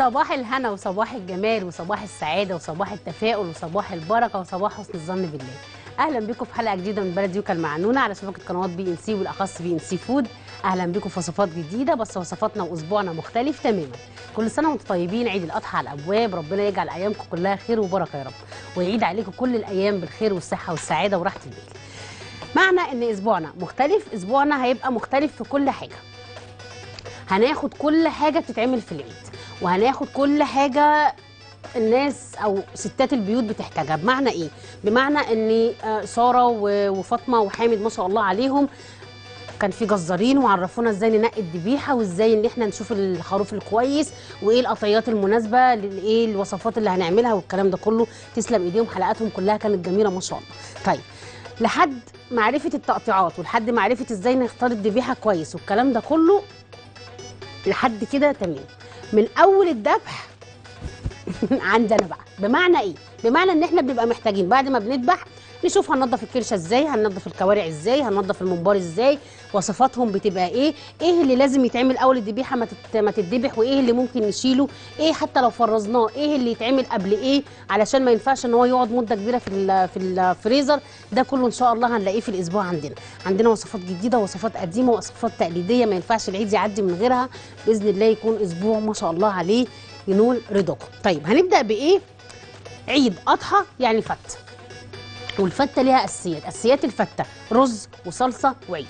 صباح الهنا وصباح الجمال وصباح السعادة وصباح التفاؤل وصباح البركة وصباح حسن الظن بالله اهلا بكم في حلقه جديده من بلد يوكا المعنونه على شبكه قنوات بي ان سي بالاخص بي ان سي فود اهلا بكم في وصفات جديده بس وصفاتنا واسبوعنا مختلف تماما كل سنه وانتم طيبين عيد الاضحى على الابواب ربنا يجعل ايامكم كلها خير وبركه يا رب ويعيد عليكم كل الايام بالخير والصحه والسعاده وراحه البال معنى ان اسبوعنا مختلف اسبوعنا هيبقى مختلف في كل حاجه هناخد كل حاجه بتتعمل في العيد وهناخد كل حاجه الناس او ستات البيوت بتحتاجها بمعنى ايه بمعنى ان آه، ساره و- وفاطمه وحامد ما شاء الله عليهم كان في جزارين وعرفونا ازاي ننقي الذبيحه وازاي ان احنا نشوف الخروف الكويس وايه القطيات المناسبه لايه الوصفات اللي هنعملها والكلام ده كله تسلم ايديهم حلقاتهم كلها كانت جميله ما شاء الله طيب لحد معرفه التقطيعات ولحد معرفه ازاي نختار الذبيحه كويس والكلام ده كله لحد كده تمام من اول الذبح عندنا بقى بمعنى ايه بمعنى ان احنا بنبقى محتاجين بعد ما بنذبح نشوف هننضف الكرشه ازاي هننضف الكوارع ازاي هننضف الممبار ازاي وصفاتهم بتبقى ايه ايه اللي لازم يتعمل اول الذبيحه ما تت- ما تتذبح وايه اللي ممكن نشيله ايه حتى لو فرزناه ايه اللي يتعمل قبل ايه علشان ما ينفعش ان هو يقعد مده كبيره في ال- في الفريزر ده كله ان شاء الله هنلاقيه في الاسبوع عندنا عندنا وصفات جديده وصفات قديمه وصفات تقليديه ما ينفعش العيد يعدي من غيرها باذن الله يكون اسبوع ما شاء الله عليه ينول رضاكم طيب هنبدا بايه عيد اضحى يعني فته والفته ليها اساسيات اساسيات الفته رز وصلصه وعيش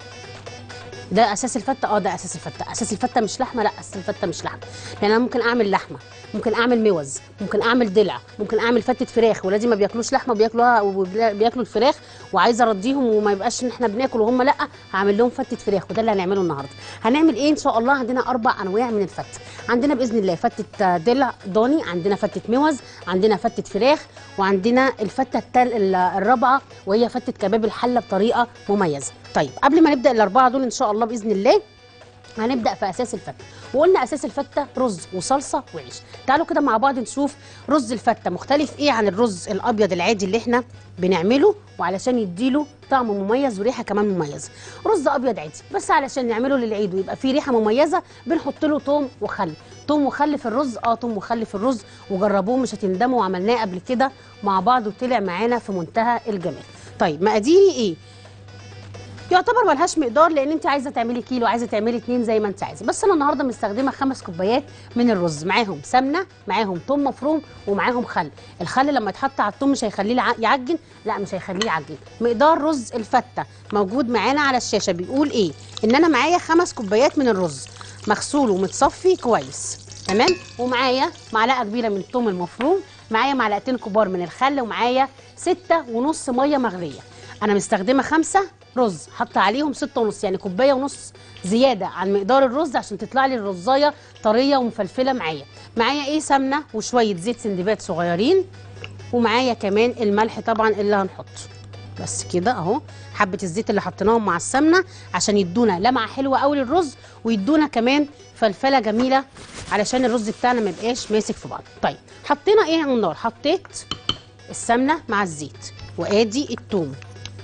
ده اساس الفته اه ده اساس الفته اساس الفته مش لحمه لا اساس الفته مش لحمه لان انا ممكن اعمل لحمه ممكن اعمل موز ممكن اعمل دلع ممكن اعمل فته فراخ ولادي ما بياكلوش لحمه بياكلوها وبياكلوا الفراخ وعايزه ارضيهم وما يبقاش ان احنا بناكل وهم لا هعمل لهم فته فراخ وده اللي هنعمله النهارده هنعمل ايه ان شاء الله عندنا اربع انواع من الفته عندنا باذن الله فته دلع ضاني عندنا فته موز عندنا فته فراخ وعندنا الفته التال ال- الرابعه وهي فته كباب الحله بطريقه مميزه طيب قبل ما نبدا الاربعه دول ان شاء الله باذن الله هنبدا في اساس الفته وقلنا اساس الفته رز وصلصه وعيش تعالوا كده مع بعض نشوف رز الفته مختلف ايه عن الرز الابيض العادي اللي احنا بنعمله وعلشان يديله طعم مميز وريحه كمان مميزه رز ابيض عادي بس علشان نعمله للعيد ويبقى فيه ريحه مميزه بنحط له توم وخل توم وخل في الرز اه توم وخل في الرز وجربوه مش هتندموا وعملناه قبل كده مع بعض وطلع معانا في منتهى الجمال طيب مقاديري ايه يعتبر ملهاش مقدار لان انت عايزه تعملي كيلو عايزه تعملي اتنين زي ما انت عايزه بس انا النهارده مستخدمه خمس كوبايات من الرز معاهم سمنه معاهم توم مفروم ومعاهم خل الخل لما يتحط على التوم مش هيخليه يع- يعجن لا مش هيخليه يعجن مقدار رز الفته موجود معانا على الشاشه بيقول ايه ان انا معايا خمس كوبايات من الرز مغسول ومتصفي كويس تمام ومعايا معلقه كبيره من الثوم المفروم معايا معلقتين كبار من الخل ومعايا ستة ونص ميه مغليه انا مستخدمه خمسة رز حاطه عليهم ستة ونص يعني كوبايه ونص زياده عن مقدار الرز عشان تطلع لي الرزايه طريه ومفلفله معايا معايا ايه سمنه وشويه زيت سندبات صغيرين ومعايا كمان الملح طبعا اللي هنحطه بس كده اهو حبه الزيت اللي حطيناهم مع السمنه عشان يدونا لمعه حلوه قوي للرز ويدونا كمان فلفله جميله علشان الرز بتاعنا ما يبقاش ماسك في بعض طيب حطينا ايه على النار حطيت السمنه مع الزيت وادي الثوم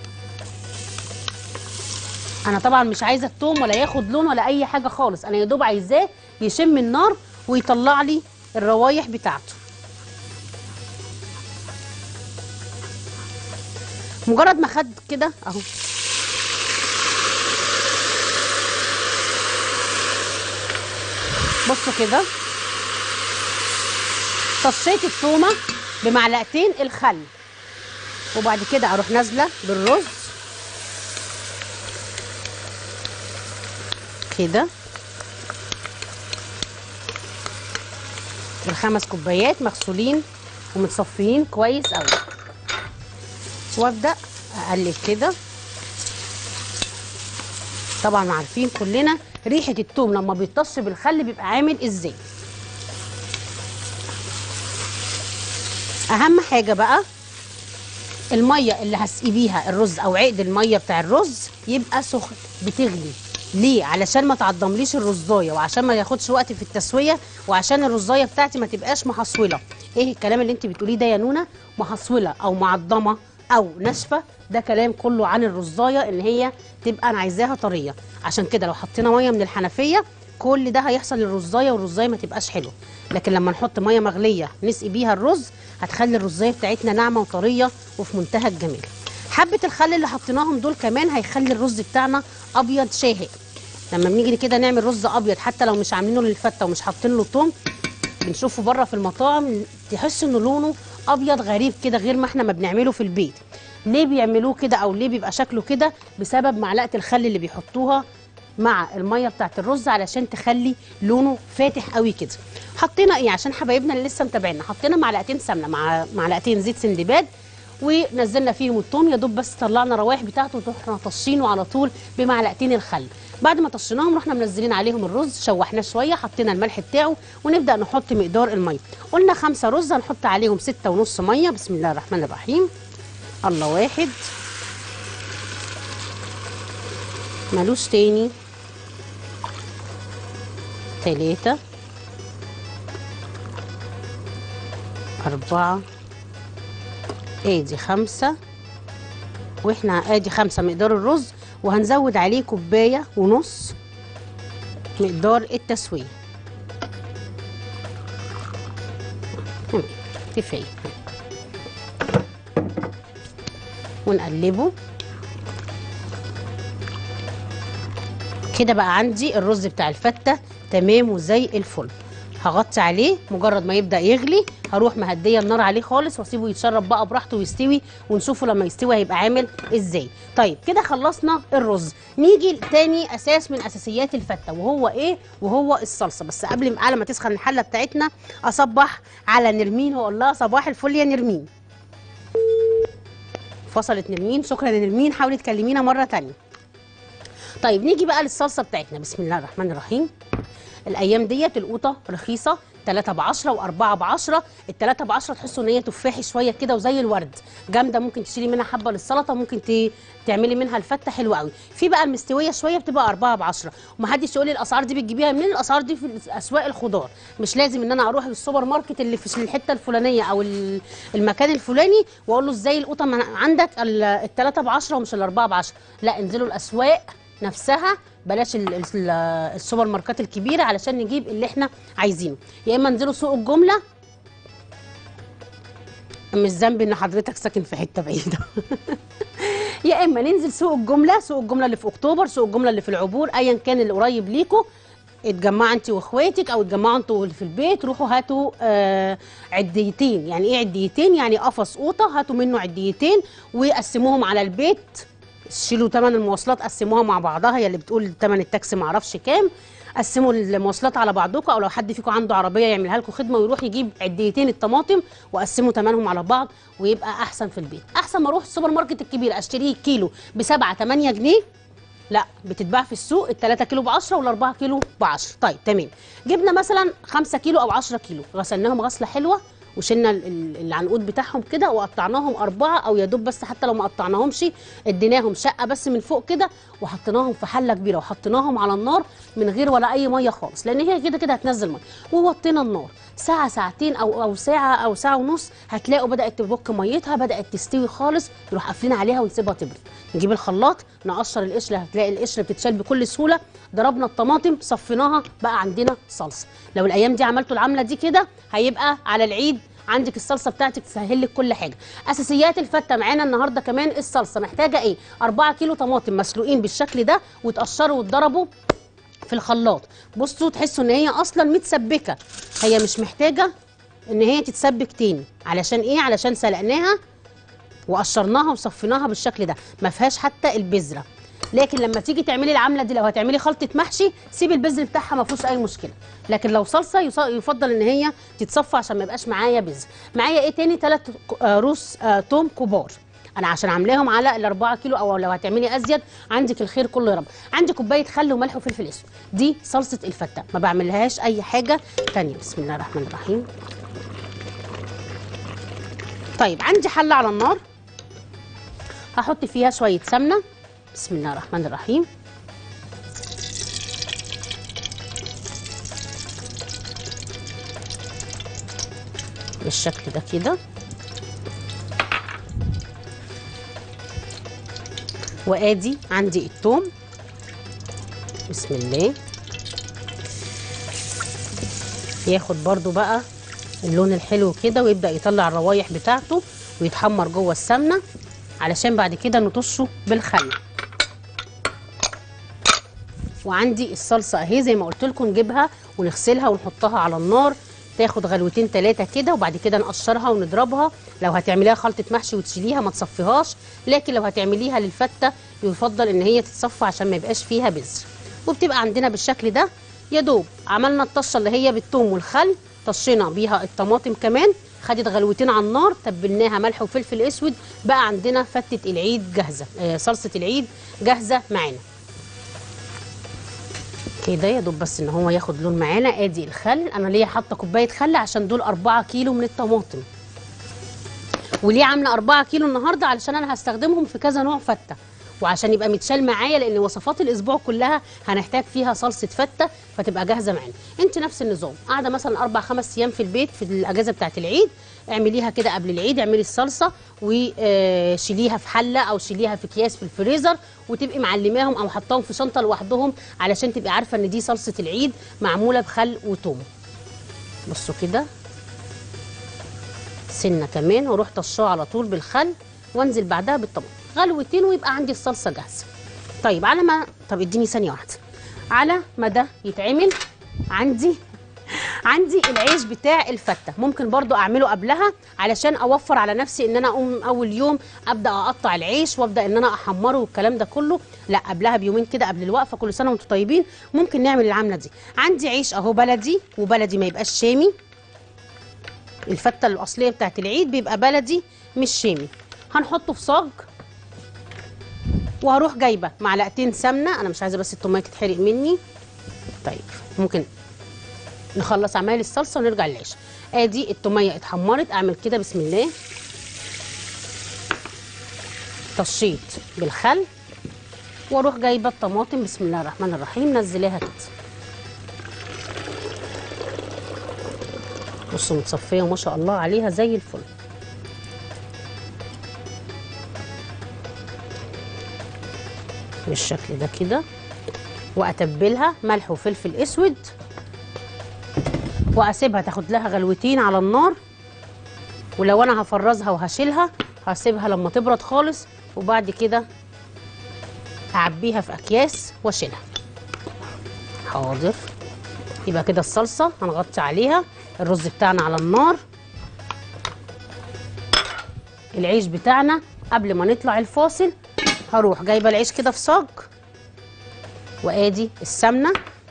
انا طبعا مش عايزه الثوم ولا ياخد لون ولا اي حاجه خالص انا يا دوب عايزاه يشم النار ويطلع لي الروايح بتاعته مجرد ما خد كده اهو بصوا كده طشيت التومه بمعلقتين الخل وبعد كده اروح نازله بالرز كده الخمس كوبايات مغسولين ومتصفيين كويس قوي وابدا اقلب كده طبعا عارفين كلنا ريحه التوم لما بيطش بالخل بيبقى عامل ازاي اهم حاجه بقى الميه اللي هسقي بيها الرز او عقد الميه بتاع الرز يبقى سخن بتغلي ليه علشان ما تعضمليش الرزايه وعشان ما ياخدش وقت في التسويه وعشان الرزايه بتاعتي ما تبقاش محصوله ايه الكلام اللي انت بتقوليه ده يا نونا محصوله او معضمه او ناشفه ده كلام كله عن الرزايه ان هي تبقى انا عايزاها طريه عشان كده لو حطينا ميه من الحنفيه كل ده هيحصل للرزايه والرزايه ما تبقاش حلوه لكن لما نحط ميه مغليه نسقي بيها الرز هتخلي الرزايه بتاعتنا ناعمه وطريه وفي منتهى الجمال حبه الخل اللي حطيناهم دول كمان هيخلي الرز بتاعنا ابيض شاهق لما بنيجي كده نعمل رز ابيض حتى لو مش عاملينه للفته ومش حاطين له توم بنشوفه بره في المطاعم تحس ان لونه ابيض غريب كده غير ما احنا ما بنعمله في البيت ليه بيعملوه كده او ليه بيبقى شكله كده بسبب معلقه الخل اللي بيحطوها مع الميه بتاعت الرز علشان تخلي لونه فاتح قوي كده حطينا ايه عشان حبايبنا اللي لسه متابعينا حطينا معلقتين سمنه مع معلقتين زيت سندباد ونزلنا فيهم الثوم يا دوب بس طلعنا الروايح بتاعته ورحنا طشينه على طول بمعلقتين الخل بعد ما طشيناهم رحنا منزلين عليهم الرز شوحناه شويه حطينا الملح بتاعه ونبدا نحط مقدار الميه قلنا خمسة رز هنحط عليهم ستة ونص ميه بسم الله الرحمن الرحيم الله واحد ملوش تاني تلاتة أربعة ادي خمسة واحنا ادي خمسة مقدار الرز وهنزود عليه كوباية ونص مقدار التسوية تمام، كفاية ونقلبه كده بقى عندي الرز بتاع الفتة تمام وزي الفل هغطي عليه مجرد ما يبدأ يغلي هروح مهدية النار عليه خالص واسيبه يتشرب بقى براحته ويستوي ونشوفه لما يستوي هيبقى عامل ازاي طيب كده خلصنا الرز نيجي لتاني اساس من اساسيات الفتة وهو ايه وهو الصلصة بس قبل ما ما تسخن الحلة بتاعتنا اصبح على نرمين واقول لها صباح الفل يا نرمين فصلت نرمين شكرا يا نرمين حاولي تكلمينا مرة تانية طيب نيجي بقى للصلصه بتاعتنا بسم الله الرحمن الرحيم الايام ديت القوطه رخيصه 3 ب 10 و4 ب 10 الثلاثه ب 10 تحسوا ان هي تفاحي شويه كده وزي الورد جامده ممكن تشيلي منها حبه للسلطه ممكن ت... تعملي منها الفته حلوه قوي في بقى المستويه شويه بتبقى 4 ب 10 ومحدش يقول لي الاسعار دي بتجيبيها منين الاسعار دي في اسواق الخضار مش لازم ان انا اروح للسوبر ماركت اللي في الحته الفلانيه او ال- المكان الفلاني واقول له ازاي القوطه من عندك الثلاثه ب 10 ومش الاربعه ب 10 لا انزلوا الاسواق نفسها بلاش ال- ال- السوبر ماركات الكبيره علشان نجيب اللي احنا عايزينه يا اما انزلوا سوق الجمله مش ذنب ان حضرتك ساكن في حته بعيده يا اما ننزل سوق الجمله سوق الجمله اللي في اكتوبر سوق الجمله اللي في العبور ايا كان اللي قريب ليكوا اتجمعوا انت واخواتك او اتجمعوا انتوا اللي في البيت روحوا هاتوا آه عديتين يعني ايه عديتين يعني قفص قوطه هاتوا منه عديتين وقسموهم على البيت شيلوا ثمن المواصلات قسموها مع بعضها هي اللي بتقول ثمن التاكسي ما اعرفش كام قسموا المواصلات على بعضكم او لو حد فيكم عنده عربيه يعملها لكم خدمه ويروح يجيب عديتين الطماطم وقسموا ثمنهم على بعض ويبقى احسن في البيت احسن ما اروح السوبر ماركت الكبير اشتريه كيلو ب 7 8 جنيه لا بتتباع في السوق ال 3 كيلو ب 10 وال 4 كيلو ب 10 طيب تمام جبنا مثلا 5 كيلو او 10 كيلو غسلناهم غسله حلوه وشلنا ال- ال- العنقود بتاعهم كده وقطعناهم اربعه او يا دوب بس حتى لو ما قطعناهمش اديناهم شقه بس من فوق كده وحطيناهم في حله كبيره وحطيناهم على النار من غير ولا اي ميه خالص لان هي كده كده هتنزل ميه ووطينا النار ساعه ساعتين او او ساعه او ساعه ونص هتلاقوا بدات تبك ميتها بدات تستوي خالص نروح قافلين عليها ونسيبها تبرد نجيب الخلاط نقشر القشره هتلاقي القشره بتتشال بكل سهوله ضربنا الطماطم صفيناها بقى عندنا صلصه لو الايام دي عملتوا العمله دي كده هيبقى على العيد عندك الصلصه بتاعتك تسهل لك كل حاجه اساسيات الفته معانا النهارده كمان الصلصه محتاجه ايه 4 كيلو طماطم مسلوقين بالشكل ده وتقشروا وتضربوا في الخلاط بصوا تحسوا ان هي اصلا متسبكه هي مش محتاجه ان هي تتسبك تاني علشان ايه علشان سلقناها وقشرناها وصفيناها بالشكل ده ما فيهاش حتى البذره لكن لما تيجي تعملي العمله دي لو هتعملي خلطه محشي سيبي البذر بتاعها ما فيهوش اي مشكله لكن لو صلصه يص- يفضل ان هي تتصفى عشان ما يبقاش معايا بذر معايا ايه تاني ثلاث روس آه توم كبار انا عشان عاملاهم على الأربعة كيلو او لو هتعملي ازيد عندك الخير كله يا رب عندي كوبايه خل وملح وفلفل اسود دي صلصه الفته ما بعملهاش اي حاجه تانية بسم الله الرحمن الرحيم طيب عندي حله على النار هحط فيها شويه سمنه بسم الله الرحمن الرحيم بالشكل ده كده وادي عندي الثوم بسم الله ياخد برضو بقى اللون الحلو كده ويبدا يطلع الروايح بتاعته ويتحمر جوه السمنه علشان بعد كده نطشه بالخل وعندي الصلصه اهي زي ما قلت لكم نجيبها ونغسلها ونحطها على النار تاخد غلوتين ثلاثه كده وبعد كده نقشرها ونضربها لو هتعمليها خلطه محشي وتشيليها ما تصفيهاش لكن لو هتعمليها للفته يفضل ان هي تتصفى عشان ما يبقاش فيها بذر وبتبقى عندنا بالشكل ده يا دوب عملنا الطشه اللي هي بالثوم والخل طشينا بيها الطماطم كمان خدت غلوتين على النار تبلناها ملح وفلفل اسود بقى عندنا فته العيد جاهزه آه صلصه العيد جاهزه معانا كده يا دوب بس ان هو ياخد لون معانا ادي الخل انا ليا حاطه كوبايه خل عشان دول 4 كيلو من الطماطم وليه عامله 4 كيلو النهارده علشان انا هستخدمهم في كذا نوع فته وعشان يبقى متشال معايا لان وصفات الاسبوع كلها هنحتاج فيها صلصه فته فتبقى جاهزه معانا انت نفس النظام قاعده مثلا اربع خمس ايام في البيت في الاجازه بتاعه العيد اعمليها كده قبل العيد اعملي الصلصه وشيليها في حله او شيليها في اكياس في الفريزر وتبقي معلماهم او حطاهم في شنطه لوحدهم علشان تبقي عارفه ان دي صلصه العيد معموله بخل وتوم بصوا كده سنه كمان واروح طشاه على طول بالخل وانزل بعدها بالطماطم غلوتين ويبقى عندي الصلصه جاهزه طيب على ما طب اديني ثانيه واحده على ما ده يتعمل عندي عندي العيش بتاع الفته ممكن برضو اعمله قبلها علشان اوفر على نفسي ان انا اقوم اول يوم ابدا اقطع العيش وابدا ان انا احمره والكلام ده كله لا قبلها بيومين كده قبل الوقفه كل سنه وانتم طيبين ممكن نعمل العمله دي عندي عيش اهو بلدي وبلدي ما يبقاش شامي الفته الاصليه بتاعت العيد بيبقى بلدي مش شامي هنحطه في صاج وهروح جايبه معلقتين سمنه انا مش عايزه بس التوميه تتحرق مني طيب ممكن نخلص عمايل الصلصه ونرجع للعيش ادي التوميه اتحمرت اعمل كده بسم الله طشيت بالخل واروح جايبه الطماطم بسم الله الرحمن الرحيم نزلاها كده بصوا متصفيه وما شاء الله عليها زي الفل بالشكل ده كده واتبلها ملح وفلفل اسود واسيبها تاخد لها غلوتين على النار ولو انا هفرزها وهشيلها هسيبها لما تبرد خالص وبعد كده اعبيها في اكياس واشيلها حاضر يبقى كده الصلصه هنغطي عليها الرز بتاعنا على النار العيش بتاعنا قبل ما نطلع الفاصل هروح جايبه العيش كده في صاج وادي السمنه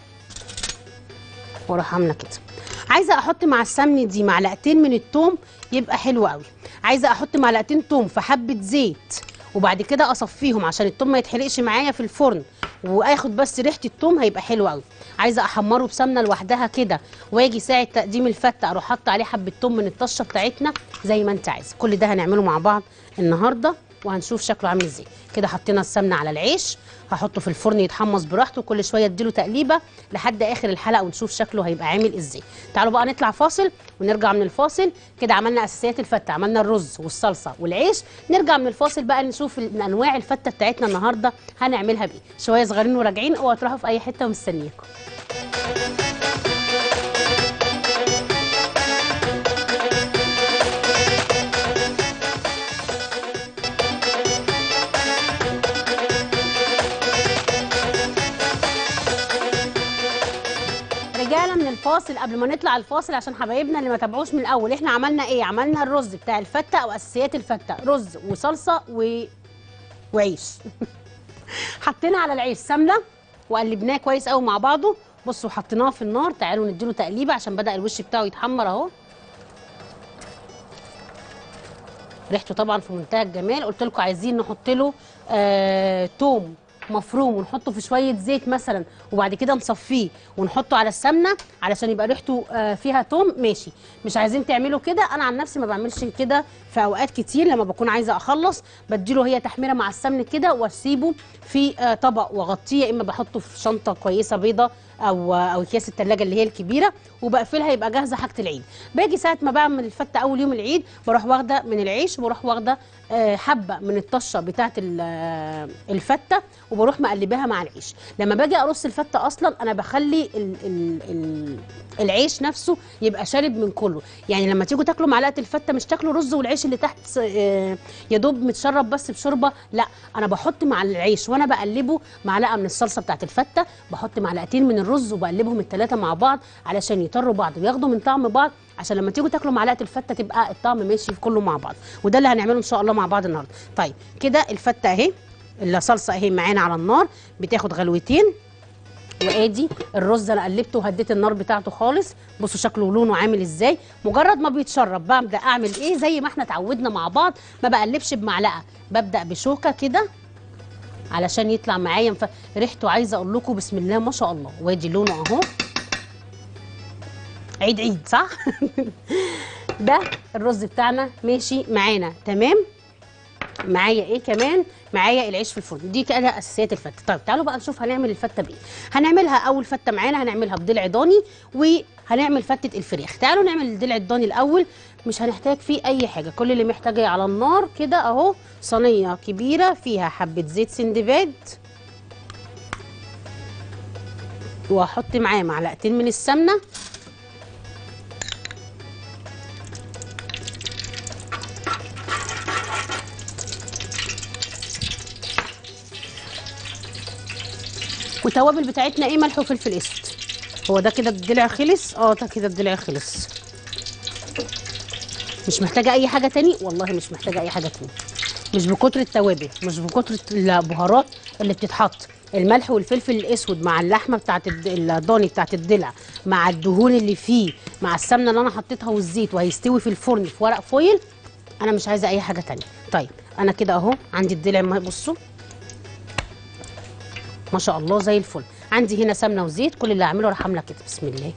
واروح عامله كده عايزه احط مع السمنه دي معلقتين من التوم يبقى حلو قوي عايزه احط معلقتين توم في حبه زيت وبعد كده اصفيهم عشان التوم ما يتحرقش معايا في الفرن واخد بس ريحه التوم هيبقى حلو قوي عايزه احمره بسمنه لوحدها كده واجي ساعه تقديم الفته اروح حاطه عليه حبه توم من الطشه بتاعتنا زي ما انت عايز كل ده هنعمله مع بعض النهارده وهنشوف شكله عامل ازاي كده حطينا السمنه على العيش هحطه في الفرن يتحمص براحته كل شويه اديله تقليبه لحد اخر الحلقه ونشوف شكله هيبقى عامل ازاي تعالوا بقى نطلع فاصل ونرجع من الفاصل كده عملنا اساسيات الفته عملنا الرز والصلصه والعيش نرجع من الفاصل بقى نشوف انواع الفته بتاعتنا النهارده هنعملها بايه شويه صغيرين وراجعين اوعوا تروحوا في اي حته ومستنياكم رجعنا من الفاصل قبل ما نطلع الفاصل عشان حبايبنا اللي ما تابعوش من الاول احنا عملنا ايه عملنا الرز بتاع الفته او اساسيات الفته رز وصلصه و... وعيش حطينا على العيش سمنه وقلبناه كويس قوي مع بعضه بصوا حطيناه في النار تعالوا نديله تقليبه عشان بدا الوش بتاعه يتحمر اهو ريحته طبعا في منتهى الجمال قلت لكم عايزين نحط له آه توم مفروم ونحطه في شويه زيت مثلا وبعد كده نصفيه ونحطه على السمنه علشان يبقى ريحته آه فيها توم ماشي مش عايزين تعملوا كده انا عن نفسي ما بعملش كده في اوقات كتير لما بكون عايزه اخلص بديله هي تحميره مع السمن كده واسيبه في آه طبق واغطيه يا اما بحطه في شنطه كويسه بيضه او او اكياس التلاجة اللي هي الكبيره وبقفلها يبقى جاهزه حاجه العيد باجي ساعه ما بعمل الفته اول يوم العيد بروح واخده من العيش وبروح واخده آه حبه من الطشه بتاعه الفته وبروح مقلباها مع العيش لما باجي ارص الفته اصلا انا بخلي ال ال ال العيش نفسه يبقى شارب من كله يعني لما تيجوا تاكلوا معلقه الفته مش تاكلوا رز والعيش اللي تحت آه، يا دوب متشرب بس بشوربه لا انا بحط مع العيش وانا بقلبه معلقه من الصلصه بتاعت الفته بحط معلقتين من الرز وبقلبهم الثلاثه مع بعض علشان يطروا بعض وياخدوا من طعم بعض عشان لما تيجوا تاكلوا معلقه الفته تبقى الطعم ماشي في كله مع بعض وده اللي هنعمله ان شاء الله مع بعض النهارده طيب كده الفته اهي الصلصه اهي معانا على النار بتاخد غلوتين وادي الرز انا قلبته وهديت النار بتاعته خالص بصوا شكله ولونه عامل ازاي مجرد ما بيتشرب ببدا اعمل ايه زي ما احنا اتعودنا مع بعض ما بقلبش بمعلقه ببدا بشوكه كده علشان يطلع معايا مف... ريحته عايزه اقول لكم بسم الله ما شاء الله وادي لونه اهو عيد عيد صح ده الرز بتاعنا ماشي معانا تمام معايا ايه كمان معايا العيش في الفرن دي كده اساسيات الفته طيب تعالوا بقى نشوف هنعمل الفته بايه هنعملها اول فته معانا هنعملها بضلع ضاني وهنعمل فته الفراخ تعالوا نعمل الضلع الضاني الاول مش هنحتاج فيه اي حاجه كل اللي محتاجاه على النار كده اهو صينيه كبيره فيها حبه زيت سندباد وهحط معاه معلقتين من السمنه والتوابل بتاعتنا ايه ملح وفلفل اسود هو ده كده الضلع خلص اه ده كده الضلع خلص مش محتاجه اي حاجه تاني والله مش محتاجه اي حاجه تاني مش بكتر التوابل مش بكتر البهارات اللي بتتحط الملح والفلفل الاسود مع اللحمه بتاعت الد- الضاني بتاعت الضلع مع الدهون اللي فيه مع السمنه اللي انا حطيتها والزيت وهيستوي في الفرن في ورق فويل انا مش عايزه اي حاجه تانية طيب انا كده اهو عندي الضلع ما- بصوا ما شاء الله زي الفل عندي هنا سمنه وزيت كل اللي هعمله راح عامله كده بسم الله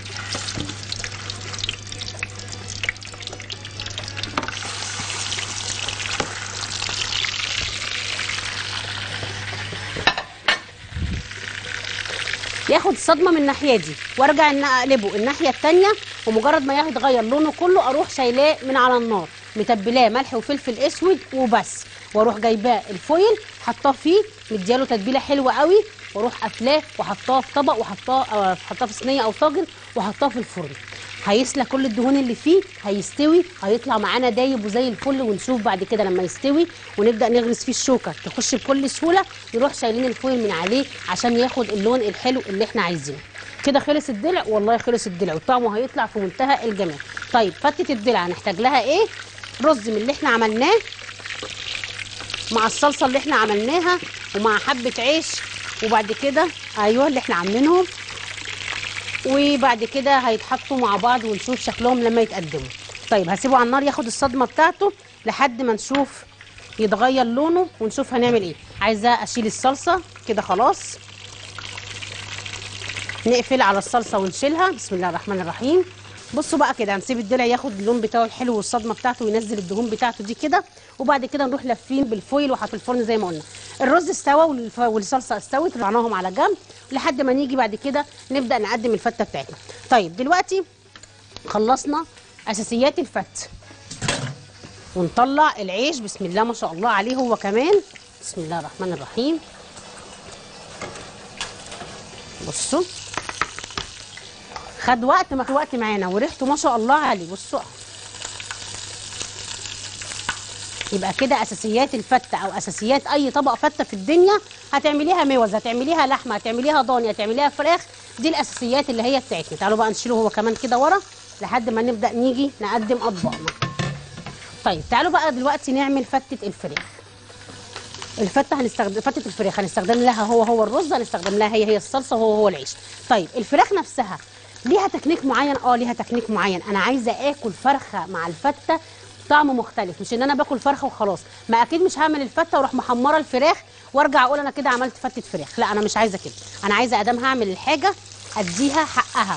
ياخد صدمه من الناحيه دي وارجع ان اقلبه الناحيه الثانيه ومجرد ما يتغير لونه كله اروح شايلاه من على النار متبلاه ملح وفلفل اسود وبس واروح جايباه الفويل حطاه فيه مدياله تتبيله حلوه قوي واروح قافلاه وحطاه في طبق وحطاه آه، حطاه في صينيه او طاجن وحطاه في الفرن هيسلق كل الدهون اللي فيه هيستوي هيطلع معانا دايب وزي الفل ونشوف بعد كده لما يستوي ونبدا نغرس فيه الشوكه تخش بكل سهوله نروح شايلين الفويل من عليه عشان ياخد اللون الحلو اللي احنا عايزينه كده خلص الدلع والله خلص الدلع وطعمه هيطلع في منتهى الجمال طيب فتة الدلع هنحتاج لها ايه رز من اللي احنا عملناه مع الصلصه اللي احنا عملناها ومع حبه عيش وبعد كده ايوه اللي احنا عاملينهم وبعد كده هيتحطوا مع بعض ونشوف شكلهم لما يتقدموا طيب هسيبه على النار ياخد الصدمه بتاعته لحد ما نشوف يتغير لونه ونشوف هنعمل ايه عايزه اشيل الصلصه كده خلاص نقفل على الصلصه ونشيلها بسم الله الرحمن الرحيم بصوا بقى كده هنسيب الدلع ياخد اللون بتاعه الحلو والصدمه بتاعته وينزل الدهون بتاعته دي كده وبعد كده نروح لافين بالفويل وحط الفرن زي ما قلنا الرز استوى والف- والصلصه استوت رفعناهم على جنب لحد ما نيجي بعد كده نبدا نقدم الفته بتاعتنا طيب دلوقتي خلصنا اساسيات الفت ونطلع العيش بسم الله ما شاء الله عليه هو كمان بسم الله الرحمن الرحيم بصوا خد وقت ما خد وقت معانا وريحته ما شاء الله عليه بصوا يبقى كده اساسيات الفته او اساسيات اي طبق فته في الدنيا هتعمليها موز هتعمليها لحمه هتعمليها ضاني هتعمليها فراخ دي الاساسيات اللي هي بتاعتنا تعالوا بقى نشيله هو كمان كده ورا لحد ما نبدا نيجي نقدم اطباقنا طيب تعالوا بقى دلوقتي نعمل فته الفراخ الفته هنستخدم فته الفراخ هنستخدم لها هو هو الرز هنستخدم لها هي هي الصلصه وهو هو العيش طيب الفراخ نفسها ليها تكنيك معين اه ليها تكنيك معين انا عايزه اكل فرخه مع الفته طعم مختلف مش ان انا باكل فرخه وخلاص ما اكيد مش هعمل الفته واروح محمره الفراخ وارجع اقول انا كده عملت فته فراخ لا انا مش عايزه كده انا عايزه ادام هعمل الحاجه اديها حقها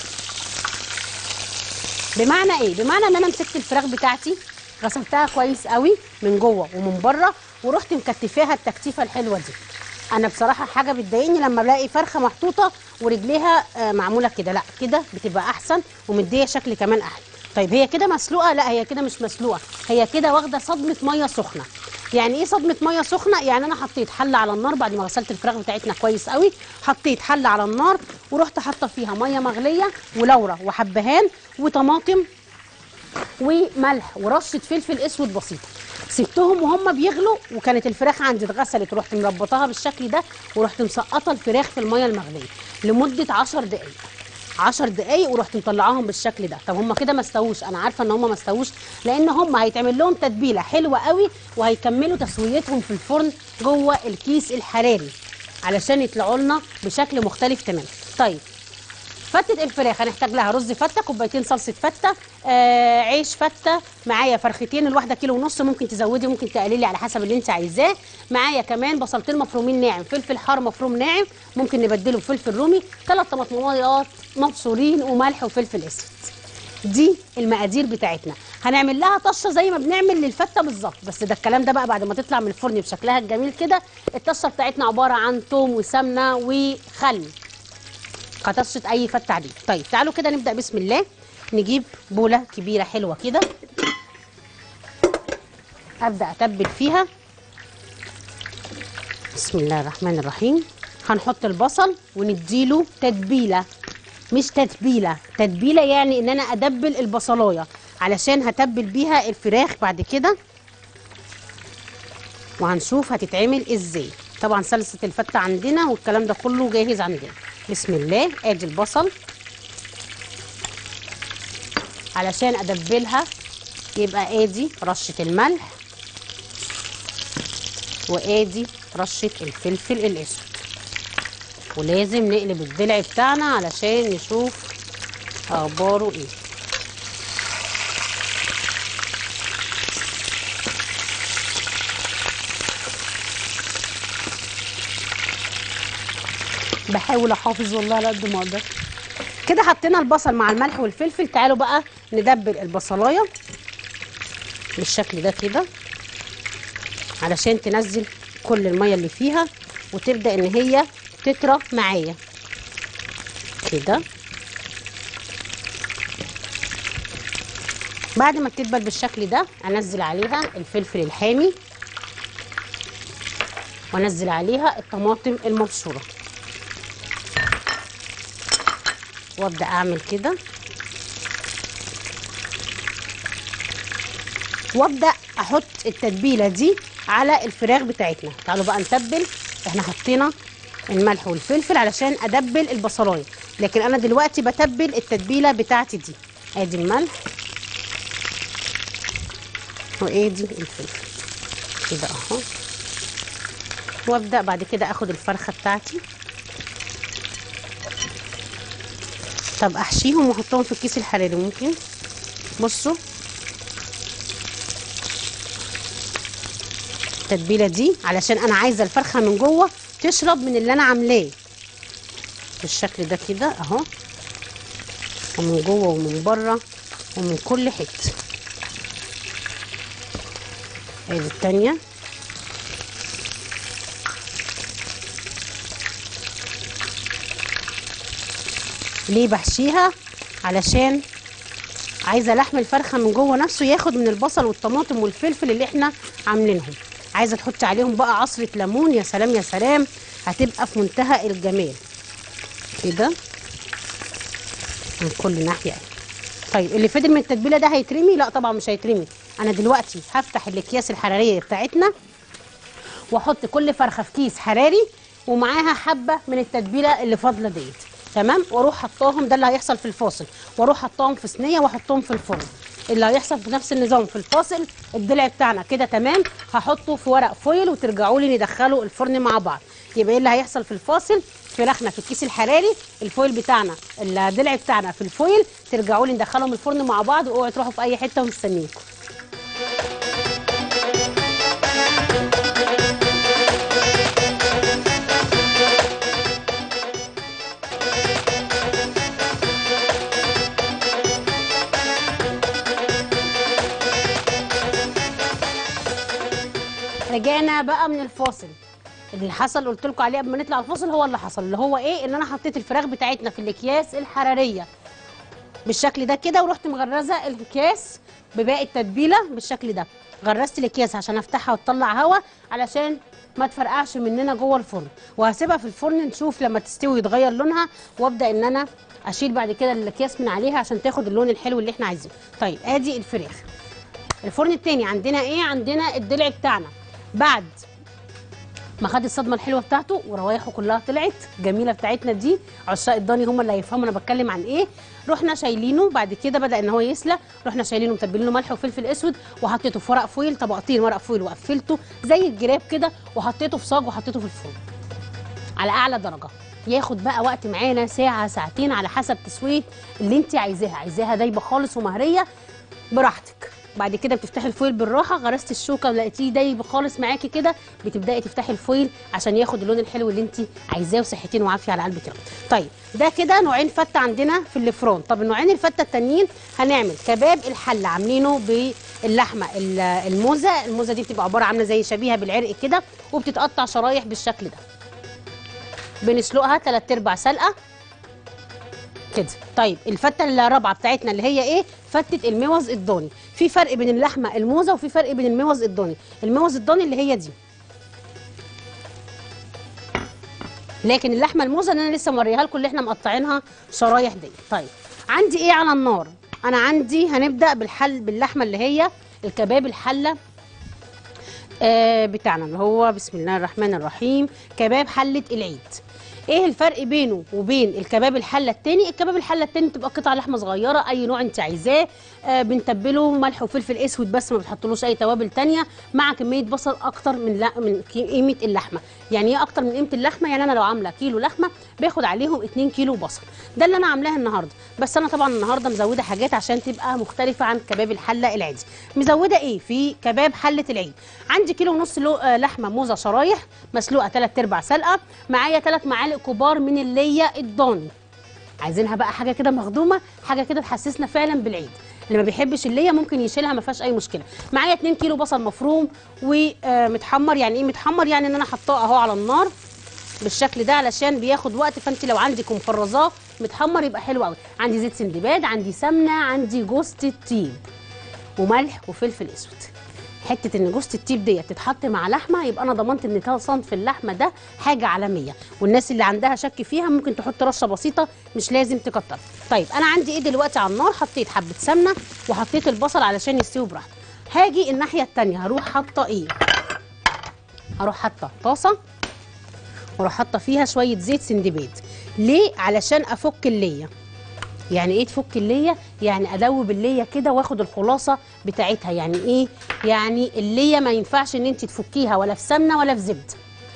بمعنى ايه بمعنى ان انا مسكت الفراخ بتاعتي غسلتها كويس قوي من جوه ومن بره ورحت مكتفاها التكتيفه الحلوه دي انا بصراحه حاجه بتضايقني لما بلاقي فرخه محطوطه ورجليها آه، معموله كده لا كده بتبقى احسن ومديه شكل كمان احلى طيب هي كده مسلوقه لا هي كده مش مسلوقه هي كده واخده صدمه ميه سخنه يعني ايه صدمه ميه سخنه يعني انا حطيت حله على النار بعد ما غسلت الفراخ بتاعتنا كويس قوي حطيت حله على النار ورحت حاطه فيها ميه مغليه ولورا وحبهان وطماطم وملح ورشه فلفل اسود بسيطه سبتهم وهم بيغلوا وكانت الفراخ عندي اتغسلت ورحت مربطاها بالشكل ده ورحت مسقطه الفراخ في الميه المغليه لمده 10 دقائق 10 دقايق ورحت مطلعاهم بالشكل ده طب هم كده ما استووش انا عارفه ان هم ما استووش لان هم هيتعمل لهم تتبيله حلوه قوي وهيكملوا تسويتهم في الفرن جوه الكيس الحراري علشان يطلعوا لنا بشكل مختلف تماما طيب فتة الفراخ هنحتاج لها رز فتة كوبايتين صلصة فتة آه عيش فتة معايا فرختين الواحدة كيلو ونص ممكن تزودي ممكن تقللي على حسب اللي انت عايزاه معايا كمان بصلتين مفرومين ناعم فلفل حار مفروم ناعم ممكن نبدله بفلفل رومي ثلاث طماطمات مبشورين وملح وفلفل اسود دي المقادير بتاعتنا هنعمل لها طشه زي ما بنعمل للفته بالظبط بس ده الكلام ده بقى بعد ما تطلع من الفرن بشكلها الجميل كده الطشه بتاعتنا عباره عن توم وسمنه وخل كطشه اي فته عاديه طيب تعالوا كده نبدا بسم الله نجيب بوله كبيره حلوه كده ابدا اتبل فيها بسم الله الرحمن الرحيم هنحط البصل ونديله تتبيله مش تتبيله تتبيله يعني ان انا ادبل البصلايه علشان هتبل بيها الفراخ بعد كده وهنشوف هتتعمل ازاي طبعا صلصه الفته عندنا والكلام ده كله جاهز عندنا بسم الله ادي البصل علشان ادبلها يبقى ادي رشه الملح وادي رشه الفلفل الاسود ولازم نقلب الضلع بتاعنا علشان نشوف اخباره ايه بحاول احافظ والله على قد ما اقدر كده حطينا البصل مع الملح والفلفل تعالوا بقى ندبل البصلايه بالشكل ده كده علشان تنزل كل الميه اللي فيها وتبدا ان هي تطرى معايا كده بعد ما تدبل بالشكل ده انزل عليها الفلفل الحامي وانزل عليها الطماطم المبشوره وابدا اعمل كده وابدا احط التتبيله دي على الفراخ بتاعتنا تعالوا بقى نتبل احنا حطينا الملح والفلفل علشان ادبل البصلايه لكن انا دلوقتي بتبل التتبيله بتاعتي دي ادي الملح وادي الفلفل كده اهو وابدا بعد كده اخد الفرخه بتاعتي طب احشيهم واحطهم في الكيس الحراري ممكن بصوا التتبيله دي علشان انا عايزه الفرخه من جوه تشرب من اللي انا عاملاه بالشكل ده كده اهو ومن جوه ومن بره ومن كل حته ادي التانيه ليه بحشيها علشان عايزه لحم الفرخه من جوه نفسه ياخد من البصل والطماطم والفلفل اللي احنا عاملينهم عايزه تحطي عليهم بقى عصره ليمون يا سلام يا سلام هتبقى في منتهى الجمال كده من كل ناحيه طيب اللي فضل من التتبيله ده هيترمي لا طبعا مش هيترمي انا دلوقتي هفتح الاكياس الحراريه بتاعتنا واحط كل فرخه في كيس حراري ومعاها حبه من التتبيله اللي فاضله ديت تمام واروح حطاهم ده اللي هيحصل في الفاصل واروح حطاهم في صينيه واحطهم في الفرن اللي هيحصل في نفس النظام في الفاصل الضلع بتاعنا كده تمام هحطه في ورق فويل وترجعوا لي ندخله الفرن مع بعض يبقى ايه اللي هيحصل في الفاصل فراخنا في الكيس الحراري الفويل بتاعنا الضلع بتاعنا في الفويل ترجعوا لي ندخلهم الفرن مع بعض واوعوا تروحوا في اي حته ومستنيكم رجعنا بقى من الفاصل اللي حصل قلت لكم عليه قبل ما نطلع الفاصل هو اللي حصل اللي هو ايه ان انا حطيت الفراخ بتاعتنا في الاكياس الحراريه بالشكل ده كده ورحت مغرزه الكيس بباقي التتبيله بالشكل ده غرزت الاكياس عشان افتحها وتطلع هواء علشان ما تفرقعش مننا جوه الفرن وهسيبها في الفرن نشوف لما تستوي يتغير لونها وابدا ان انا اشيل بعد كده الاكياس من عليها عشان تاخد اللون الحلو اللي احنا عايزينه طيب ادي الفراخ الفرن التاني عندنا ايه عندنا الضلع بتاعنا بعد ما خد الصدمه الحلوه بتاعته وروايحه كلها طلعت جميله بتاعتنا دي عشاق الضاني هم اللي هيفهموا انا بتكلم عن ايه رحنا شايلينه بعد كده بدا ان هو يسلى رحنا شايلينه متبلينه ملح وفلفل اسود وحطيته في ورق فويل طبقتين ورق فويل وقفلته زي الجراب كده وحطيته في صاج وحطيته في الفرن على اعلى درجه ياخد بقى وقت معانا ساعه ساعتين على حسب تسويه اللي انت عايزاها عايزاها دايبه خالص ومهريه براحتك بعد كده بتفتحي الفويل بالراحه غرست الشوكه ولقيتيه دايب خالص معاكي كده بتبداي تفتحي الفويل عشان ياخد اللون الحلو اللي انت عايزاه وصحتين وعافيه على قلبك يا رب طيب ده كده نوعين فته عندنا في الفرون طب النوعين الفته التانيين هنعمل كباب الحله عاملينه باللحمه ال- الموزه الموزه دي بتبقى عباره عامله زي شبيهه بالعرق كده وبتتقطع شرايح بالشكل ده بنسلقها 3 ارباع سلقه كده طيب الفته الرابعه بتاعتنا اللي هي ايه فته الموز الضاني في فرق بين اللحمه الموزه وفي فرق بين الموز الضاني الموز الضاني اللي هي دي لكن اللحمه الموزه اللي انا لسه موريها لكم اللي احنا مقطعينها شرايح دي طيب عندي ايه على النار انا عندي هنبدا بالحل باللحمه اللي هي الكباب الحله آه بتاعنا اللي هو بسم الله الرحمن الرحيم كباب حله العيد ايه الفرق بينه وبين الكباب الحله التاني الكباب الحله التاني بتبقى قطع لحمه صغيره اي نوع انت عايزاه آه بنتبله ملح وفلفل اسود بس ما بتحطلوش اي توابل تانية مع كميه بصل اكتر من لا من قيمه اللحمه يعني ايه اكتر من قيمه اللحمه يعني انا لو عامله كيلو لحمه باخد عليهم 2 كيلو بصل ده اللي انا عاملاها النهارده بس انا طبعا النهارده مزوده حاجات عشان تبقى مختلفه عن كباب الحله العادي مزوده ايه في كباب حله العيد عندي كيلو ونص لو آه لحمه موزه شرايح مسلوقه 3 ارباع سلقه معايا 3 معالق كبار من الليه الضاني عايزينها بقى حاجه كده مخدومه حاجه كده تحسسنا فعلا بالعيد اللي ما بيحبش الليه ممكن يشيلها ما فيهاش اي مشكله معايا 2 كيلو بصل مفروم ومتحمر يعني ايه متحمر يعني ان انا حطاه اهو على النار بالشكل ده علشان بياخد وقت فانت لو عندك مفرزاه متحمر يبقى حلو قوي عندي زيت سندباد عندي سمنه عندي جوزة الطيب وملح وفلفل اسود حته ان جوزة الطيب ديت تتحط مع لحمه يبقى انا ضمنت ان ده صنف اللحمه ده حاجه عالميه والناس اللي عندها شك فيها ممكن تحط رشه بسيطه مش لازم تكتر طيب انا عندي ايه دلوقتي على النار حطيت حبه سمنه وحطيت البصل علشان يستوي براحته هاجي الناحيه التانية هروح حاطه ايه هروح حاطه طاسه واروح حاطه فيها شويه زيت سندباد ليه علشان افك الليه يعني ايه تفك الليه يعني ادوب الليه كده واخد الخلاصه بتاعتها يعني ايه يعني الليه ما ينفعش ان انت تفكيها ولا في سمنه ولا في زبده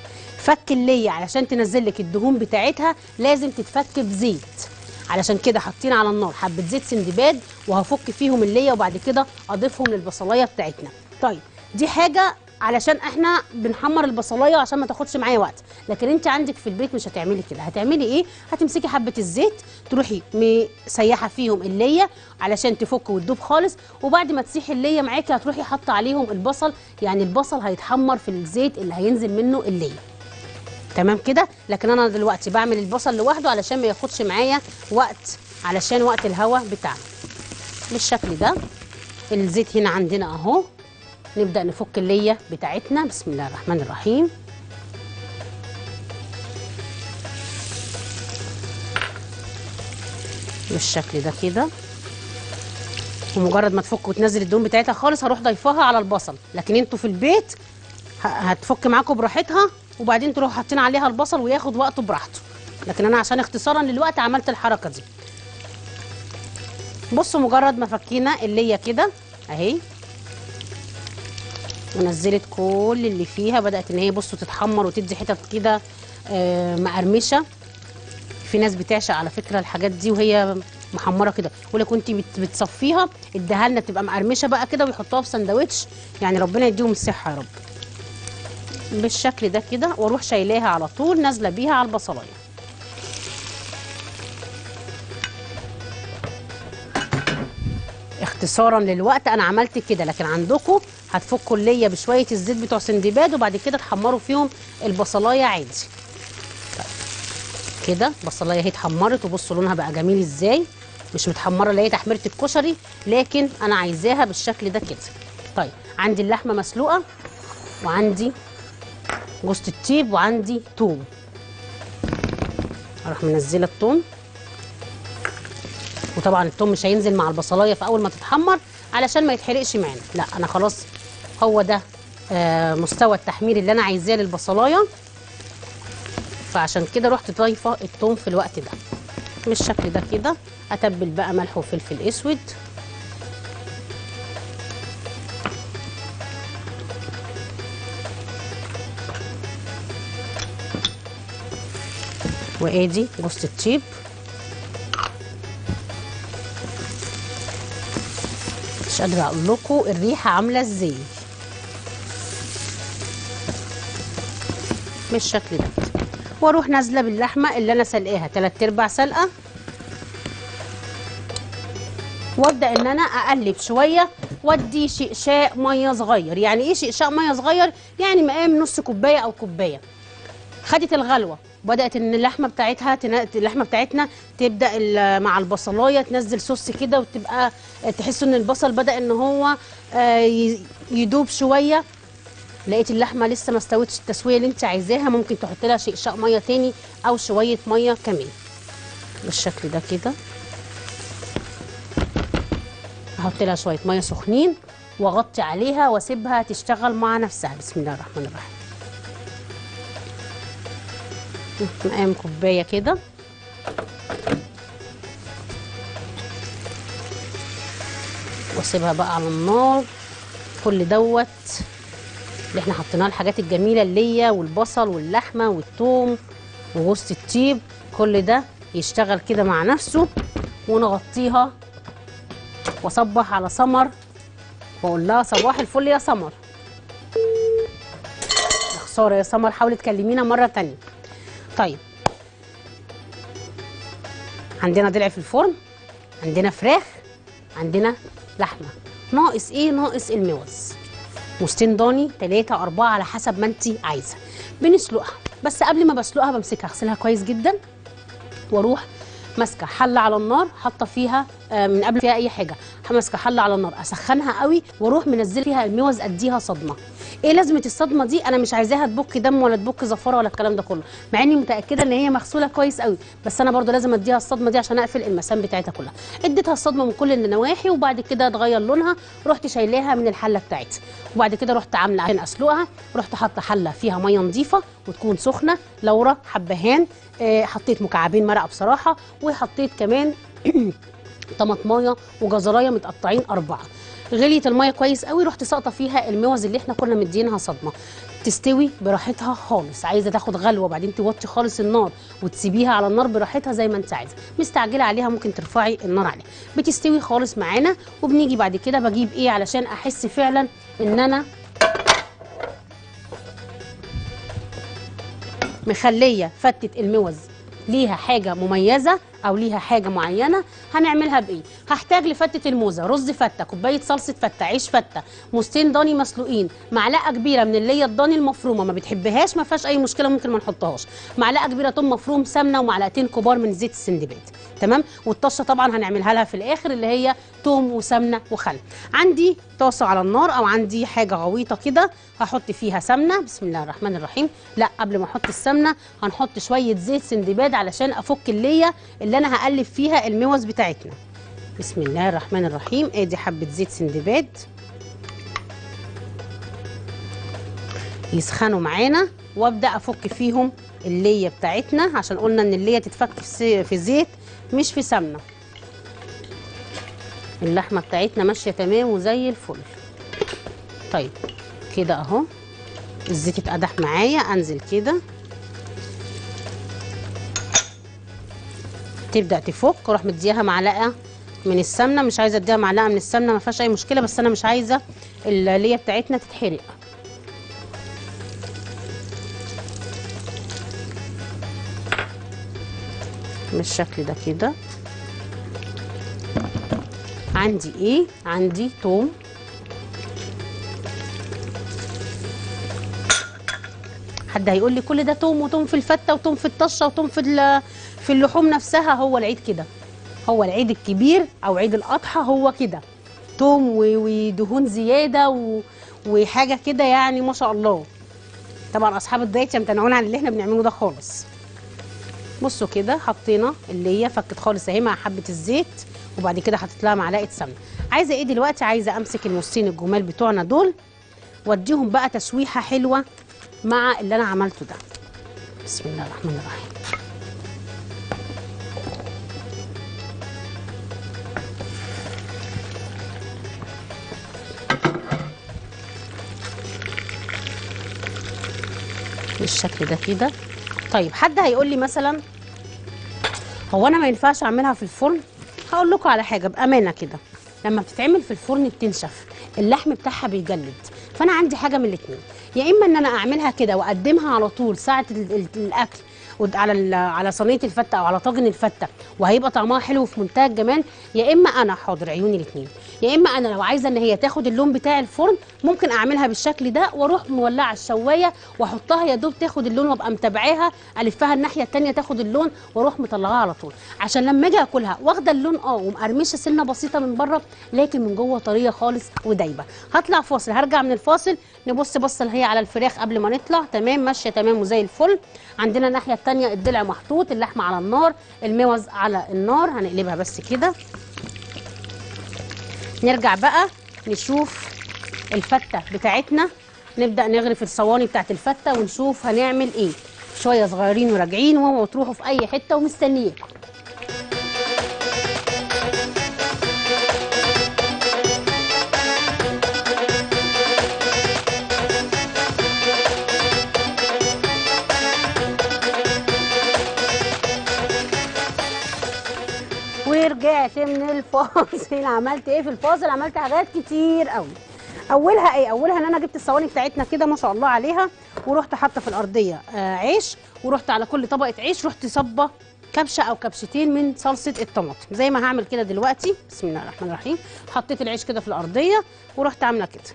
فك الليه علشان تنزل لك الدهون بتاعتها لازم تتفك بزيت علشان كده حاطين على النار حبه زيت سندباد وهفك فيهم الليه وبعد كده اضيفهم للبصلايه بتاعتنا طيب دي حاجه علشان احنا بنحمر البصلايه عشان ما تاخدش معايا وقت لكن انت عندك في البيت مش هتعملي كده هتعملي ايه هتمسكي حبه الزيت تروحي مسيحه فيهم الليه علشان تفك وتدوب خالص وبعد ما تسيح الليه معاكي هتروحي حاطه عليهم البصل يعني البصل هيتحمر في الزيت اللي هينزل منه الليه تمام كده لكن انا دلوقتي بعمل البصل لوحده علشان ما ياخدش معايا وقت علشان وقت الهوا بتاعنا بالشكل ده الزيت هنا عندنا اهو نبدا نفك الليه بتاعتنا بسم الله الرحمن الرحيم بالشكل ده كده ومجرد ما تفك وتنزل الدهون بتاعتها خالص هروح ضيفاها على البصل لكن انتوا في البيت ه- هتفك معاكم براحتها وبعدين تروحوا حاطين عليها البصل وياخد وقته براحته لكن انا عشان اختصارا للوقت عملت الحركه دي بصوا مجرد ما فكينا الليه كده اهي ونزلت كل اللي فيها بدات ان هي بصوا تتحمر وتدي حتت كده آه، مقرمشه في ناس بتعشق على فكره الحاجات دي وهي محمره كده يقول لك وانت بت- بتصفيها اديها لنا تبقى مقرمشه بقى كده ويحطوها في سندوتش يعني ربنا يديهم الصحه يا رب بالشكل ده كده واروح شايلاها على طول نازله بيها على البصلايه اختصارا للوقت انا عملت كده لكن عندكم هتفكوا الليه بشويه الزيت بتوع سندباد وبعد كده تحمروا فيهم البصلايه عادي طيب كده البصلايه اهي اتحمرت وبصوا لونها بقى جميل ازاي مش متحمره اللي هي تحميره الكشري لكن انا عايزاها بالشكل ده كده طيب عندي اللحمه مسلوقه وعندي جوز الطيب وعندي توم اروح منزله التوم وطبعا التوم مش هينزل مع البصلايه في اول ما تتحمر علشان ما يتحرقش معانا لا انا خلاص هو ده آه مستوى التحمير اللي انا عايزاه للبصلايه فعشان كده رحت ضايفه التوم في الوقت ده بالشكل ده كده اتبل بقى ملح وفلفل اسود وادي جوز الطيب مش قادره اقول لكم الريحه عامله ازاي بالشكل ده كده واروح نازله باللحمه اللي انا سلقاها تلات ارباع سلقه وابدا ان انا اقلب شويه وادي شقشاق ميه صغير يعني ايه شقشاق ميه صغير يعني مقام نص كوبايه او كوبايه خدت الغلوه بدات ان اللحمه بتاعتها تنا... اللحمه بتاعتنا تبدا ال- مع البصلايه تنزل صوص كده وتبقى تحسوا ان البصل بدا ان هو آه، ي- يدوب شويه لقيت اللحمه لسه ما استوتش التسويه اللي انت عايزاها ممكن تحط لها شقشاق ميه تاني او شويه ميه كمان بالشكل ده كده احط لها شويه ميه سخنين واغطي عليها واسيبها تشتغل مع نفسها بسم الله الرحمن الرحيم مقام كوبايه كده واسيبها بقى على النار كل دوت اللي احنا حطيناه الحاجات الجميله اللي هي والبصل واللحمه والثوم وجوز الطيب كل ده يشتغل كده مع نفسه ونغطيها واصبح على سمر واقول لها صباح الفل يا سمر يا خساره يا سمر حاولي تكلمينا مره تانية طيب عندنا ضلع في الفرن عندنا فراخ عندنا لحمه ناقص ايه ناقص الموز موستين ضاني تلاتة أربعة على حسب ما انت عايزة بنسلقها بس قبل ما بسلقها بمسكها اغسلها كويس جدا واروح ماسكه حله على النار حاطه فيها آه، من قبل فيها اي حاجه ماسكه حله على النار اسخنها قوي واروح منزله فيها الموز اديها صدمه ايه لازمه الصدمه دي انا مش عايزاها تبك دم ولا تبك زفاره ولا الكلام ده كله مع اني متاكده ان هي مغسوله كويس قوي بس انا برضو لازم اديها الصدمه دي عشان اقفل المسام بتاعتها كلها اديتها الصدمه من كل النواحي وبعد كده اتغير لونها رحت شايلاها من الحله بتاعتي وبعد كده رحت عامله عشان اسلقها رحت حاطه حله فيها ميه نظيفه وتكون سخنه لورا حبهان آه، حطيت مكعبين مرقه بصراحه وحطيت كمان طماطمايه وجزرايه متقطعين اربعه غليت الميه كويس قوي رحت ساقطه فيها الموز اللي احنا كنا مدينها صدمه تستوي براحتها خالص عايزه تاخد غلوه وبعدين توطي خالص النار وتسيبيها على النار براحتها زي ما انت عايزه مستعجله عليها ممكن ترفعي النار عليها بتستوي خالص معانا وبنيجي بعد كده بجيب ايه علشان احس فعلا ان انا مخليه فتة الموز ليها حاجة مميزة أو ليها حاجة معينة هنعملها بإيه؟ هحتاج لفتة الموزة رز فتة كوباية صلصة فتة عيش فتة موزتين ضاني مسلوقين معلقة كبيرة من اللي هي الضاني المفرومة ما بتحبهاش ما فيهاش أي مشكلة ممكن ما نحطهاش معلقة كبيرة توم مفروم سمنة ومعلقتين كبار من زيت السندباد تمام والطشة طبعا هنعملها لها في الآخر اللي هي توم وسمنة وخل عندي طاسة على النار أو عندي حاجة غويطة كده هحط فيها سمنة بسم الله الرحمن الرحيم لا قبل ما احط السمنة هنحط شوية زيت سندباد علشان افك اللية اللي انا هقلب فيها الموز بتاعتنا بسم الله الرحمن الرحيم ادي حبة زيت سندباد يسخنوا معانا وابدا افك فيهم اللية بتاعتنا عشان قلنا ان اللية تتفك في سي- في زيت مش في سمنة اللحمة بتاعتنا ماشية تمام وزي الفل طيب كده اهو الزيت اتقدح معايا انزل كده تبدا تفك اروح مديها معلقه من السمنه مش عايزه اديها معلقه من السمنه ما فيهاش اي مشكله بس انا مش عايزه الليه بتاعتنا تتحرق بالشكل ده كده عندي ايه عندي توم حد هيقول لي كل ده توم وتوم في الفته وتوم في الطشه وتوم في ال- في اللحوم نفسها هو العيد كده هو العيد الكبير او عيد الاضحى هو كده توم و- ودهون زياده و... وحاجه كده يعني ما شاء الله طبعا اصحاب الدايت يمتنعون عن اللي احنا بنعمله ده خالص بصوا كده حطينا اللي هي فكت خالص اهي مع حبه الزيت وبعد كده حطيت لها معلقه سمنه عايزه ايه دلوقتي عايزه امسك النصين الجمال بتوعنا دول واديهم بقى تشويحه حلوه مع اللي انا عملته ده بسم الله الرحمن الرحيم بالشكل ده كده طيب حد هيقول لي مثلا هو انا ما ينفعش اعملها في الفرن هقول لكم على حاجه بامانه كده لما بتتعمل في الفرن بتنشف اللحم بتاعها بيجلد فانا عندي حاجه من الاثنين يا اما ان انا اعملها كده واقدمها على طول ساعه ال- ال- الاكل ود- على ال- على صينيه الفته او على طاجن الفته وهيبقى طعمها حلو في منتهى الجمال يا اما انا حاضر عيوني الاثنين يا اما انا لو عايزه ان هي تاخد اللون بتاع الفرن ممكن اعملها بالشكل ده واروح مولعه الشوايه واحطها يا دوب تاخد اللون وابقى متابعاها الفها الناحيه الثانيه تاخد اللون واروح مطلعاها على طول عشان لما اجي اكلها واخده اللون اه ومقرمشه سنه بسيطه من بره لكن من جوه طريه خالص ودايبه هطلع فاصل هرجع من الفاصل نبص بصه اللي هي على الفراخ قبل ما نطلع تمام ماشيه تمام وزي الفل عندنا الناحيه الثانيه الضلع محطوط اللحمه على النار الموز على النار هنقلبها بس كده نرجع بقى نشوف الفته بتاعتنا نبدا نغرف الصواني بتاعت الفته ونشوف هنعمل ايه شويه صغيرين وراجعين وهو تروحوا في اي حته ومستنياكم ورجعت من الفاصل عملت ايه في الفاصل عملت حاجات كتير قوي اولها ايه اولها ان انا جبت الصواني بتاعتنا كده ما شاء الله عليها ورحت حاطه في الارضيه آه عيش ورحت على كل طبقه عيش رحت صبه كبشه او كبشتين من صلصه الطماطم زي ما هعمل كده دلوقتي بسم الله الرحمن الرحيم حطيت العيش كده في الارضيه ورحت عامله كده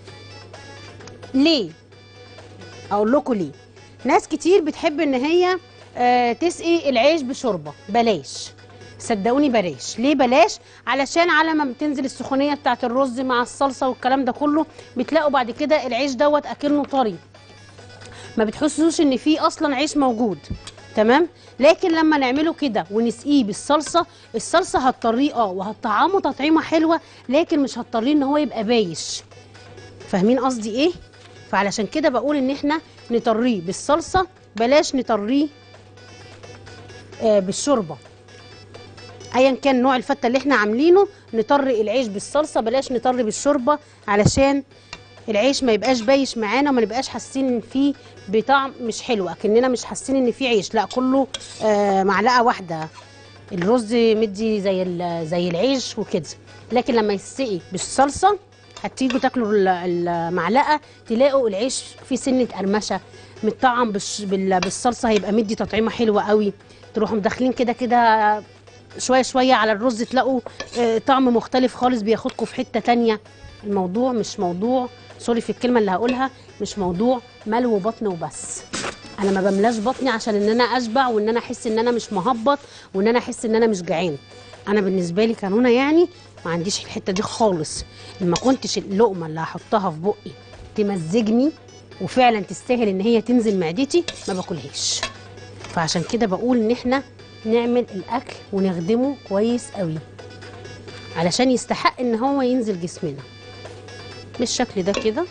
ليه اقول لكم ليه ناس كتير بتحب ان هي آه تسقي العيش بشوربه بلاش صدقوني بلاش ليه بلاش علشان على ما بتنزل السخونيه بتاعت الرز مع الصلصه والكلام ده كله بتلاقوا بعد كده العيش دوت اكنه طري ما بتحسوش ان فيه اصلا عيش موجود تمام لكن لما نعمله كده ونسقيه بالصلصه الصلصه هتطريه اه وهتطعمه تطعيمه حلوه لكن مش هتطريه ان هو يبقى بايش فاهمين قصدي ايه فعلشان كده بقول ان احنا نطريه بالصلصه بلاش نطريه آه بالشوربه ايا كان نوع الفته اللي احنا عاملينه نطري العيش بالصلصه بلاش نطري بالشوربه علشان العيش ما يبقاش بايش معانا وما نبقاش حاسين ان فيه بطعم مش حلو اكننا مش حاسين ان فيه عيش لا كله آه معلقه واحده الرز مدي زي ال- زي العيش وكده لكن لما يتسقي بالصلصه هتيجوا تاكلوا ال- المعلقه تلاقوا العيش فيه سنه قرمشه متطعم بالش- بال- بالصلصه هيبقى مدي تطعيمه حلوه قوي تروحوا مدخلين كده كده شويه شويه على الرز تلاقوا آه، طعم مختلف خالص بياخدكم في حته تانية الموضوع مش موضوع سوري في الكلمه اللي هقولها مش موضوع ملو بطن وبس انا ما بملاش بطني عشان ان انا اشبع وان انا احس ان انا مش مهبط وان انا احس ان انا مش جعان انا بالنسبه لي كانونه يعني ما عنديش الحته دي خالص ما كنتش اللقمه اللي هحطها في بقي تمزجني وفعلا تستاهل ان هي تنزل معدتي ما باكلهاش فعشان كده بقول ان احنا نعمل الاكل ونخدمه كويس قوي علشان يستحق ان هو ينزل جسمنا بالشكل ده كده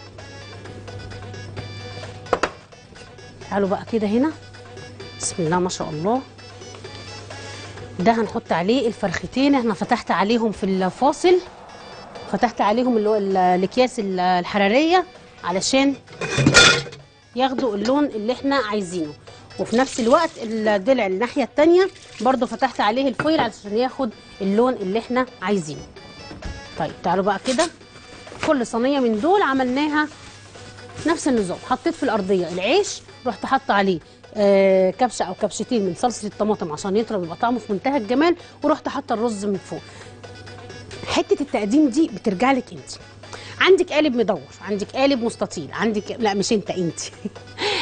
تعالوا بقى كده هنا بسم الله ما شاء الله ده هنحط عليه الفرختين احنا فتحت عليهم في الفاصل فتحت عليهم اللي هو ال- الاكياس ال- الحراريه علشان ياخدوا اللون اللي احنا عايزينه وفي نفس الوقت الضلع الناحيه التانية برضو فتحت عليه الفويل علشان ياخد اللون اللي احنا عايزينه طيب تعالوا بقى كده كل صينيه من دول عملناها نفس النظام حطيت في الارضيه العيش رحت حاطه عليه آه كبشه او كبشتين من صلصه الطماطم عشان يطرى ويبقى طعمه في منتهى الجمال ورحت حاطه الرز من فوق حته التقديم دي بترجع لك انت عندك قالب مدور عندك قالب مستطيل عندك لا مش انت انت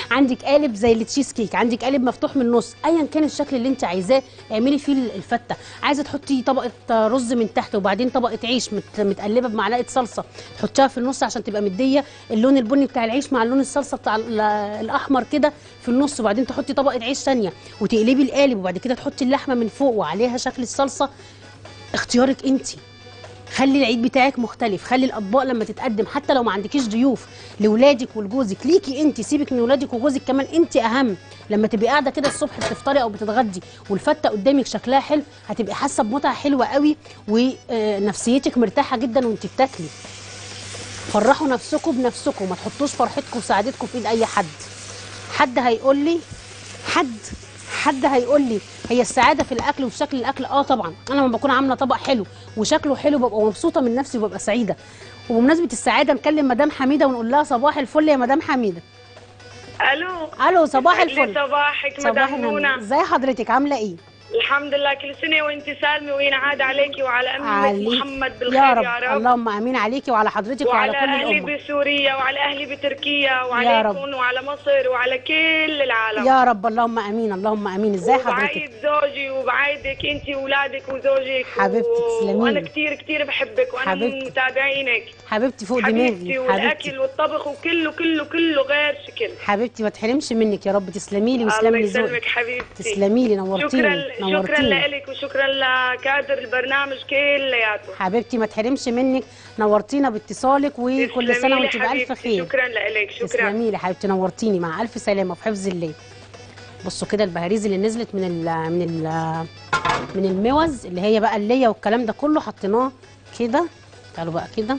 عندك قالب زي التشيز كيك عندك قالب مفتوح من النص ايا كان الشكل اللي انت عايزاه اعملي فيه الفته عايزه تحطي طبقه رز من تحت وبعدين طبقه عيش مت- متقلبه بمعلقه صلصه تحطيها في النص عشان تبقى مديه اللون البني بتاع العيش مع اللون الصلصه بتاع ال- الاحمر كده في النص وبعدين تحطي طبقه عيش ثانيه وتقلبي القالب وبعد كده تحطي اللحمه من فوق وعليها شكل الصلصه اختيارك انت خلي العيد بتاعك مختلف خلي الاطباق لما تتقدم حتى لو ما عندكيش ضيوف لاولادك ولجوزك ليكي انت سيبك من ولادك وجوزك كمان انت اهم لما تبقي قاعده كده الصبح بتفطري او بتتغدي والفته قدامك شكلها حلو هتبقي حاسه بمتعه حلوه قوي ونفسيتك مرتاحه جدا وانت بتاكلي فرحوا نفسكم بنفسكم ما تحطوش فرحتكم وسعادتكم في ايد اي حد حد هيقول لي حد حد هيقول لي هي السعاده في الاكل وفي شكل الاكل اه طبعا انا لما بكون عامله طبق حلو وشكله حلو ببقى مبسوطه من نفسي وببقى سعيده وبمناسبه السعاده نكلم مدام حميده ونقول لها صباح الفل يا مدام حميده الو الو صباح يسعد لي الفل صباحك صباح مدام النور نونا ازي حضرتك عامله ايه الحمد لله كل سنه وانت سالمه وينعاد عليكي وعلى امك عليك. محمد بالخير يا يا رب. رب, اللهم امين عليكي وعلى حضرتك وعلى, وعلى كل اهلي الامه بسوريا وعلى اهلي بتركيا يا رب. وعليكم وعلى مصر وعلى كل العالم يا رب اللهم امين اللهم امين ازاي حضرتك وبعيد زوجي وبعيدك انت واولادك وزوجك حبيبتي، تسلمي لي. وانا كثير كثير بحبك وانا حبيبتي. من متابعينك حبيبتي فوق حبيبتي دماغي والاكل حبيبتي والطبخ وكله كله كله غير شكل حبيبتي ما تحرمش منك يا رب تسلمي لي الله ويسلم لي يسلمك ذوقك حبيبتي تسلمي لي نورتيني شكرا شكرا نورتيني لك وشكرا لكادر البرنامج كلياته حبيبتي ما تحرمش منك نورتينا باتصالك وكل تسلمي سنه لي وانت بالف حبيبتي، خير شكرا لك شكرا تسلمي لي حبيبتي نورتيني مع الف سلامه وفي حفظ الله بصوا كده البهاريز اللي نزلت من ال من ال من الموز اللي هي بقى الليه والكلام ده كله حطيناه كده تعالوا بقى كده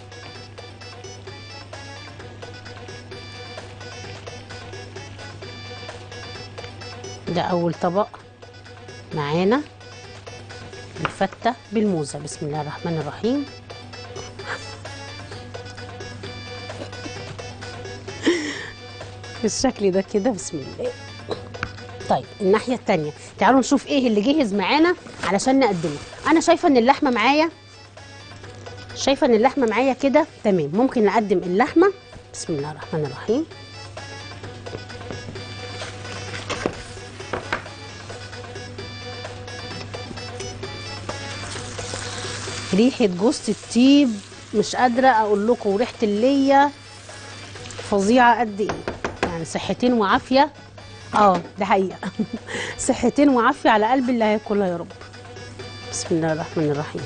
ده اول طبق معانا الفته بالموزه بسم الله الرحمن الرحيم بالشكل ده كده بسم الله طيب الناحيه التانية تعالوا نشوف ايه اللي جهز معانا علشان نقدمه انا شايفه ان اللحمه معايا شايفه ان اللحمه معايا كده تمام ممكن نقدم اللحمه بسم الله الرحمن الرحيم ريحه جوز الطيب مش قادره اقول لكم وريحه الليه فظيعه قد ايه يعني صحتين وعافيه اه ده حقيقه صحتين وعافيه على قلب اللي هياكلها يا رب بسم الله الرحمن الرحيم